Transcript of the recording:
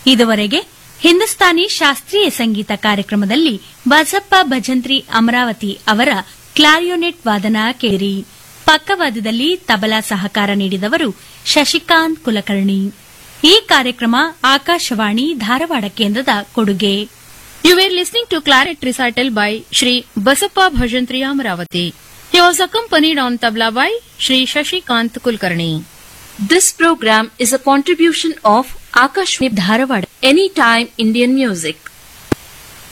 ಇದುವರೆಗೆ ಹಿಂದೂಸ್ತಾನಿ ಶಾಸ್ತ್ರೀಯ ಸಂಗೀತ ಕಾರ್ಯಕ್ರಮದಲ್ಲಿ ಬಸಪ್ಪ ಭಜಂತ್ರಿ ಅಮರಾವತಿ ಅವರ ಕ್ಲಾರಿಯೋನೆಟ್ ವಾದನ ಕೇಳಿರಿ ಪಕ್ಕವಾದದಲ್ಲಿ ತಬಲಾ ಸಹಕಾರ ನೀಡಿದವರು ಶಶಿಕಾಂತ್ ಕುಲಕರ್ಣಿ ಈ ಕಾರ್ಯಕ್ರಮ ಆಕಾಶವಾಣಿ ಧಾರವಾಡ ಕೇಂದ್ರದ ಕೊಡುಗೆ You were listening to claret recital by Shri Basappa Bhajantri Amravati. He was accompanied on tabla by Shri Shashikant Kulkarni. This program is a contribution of Akashvani Dharwad Anytime Indian Music.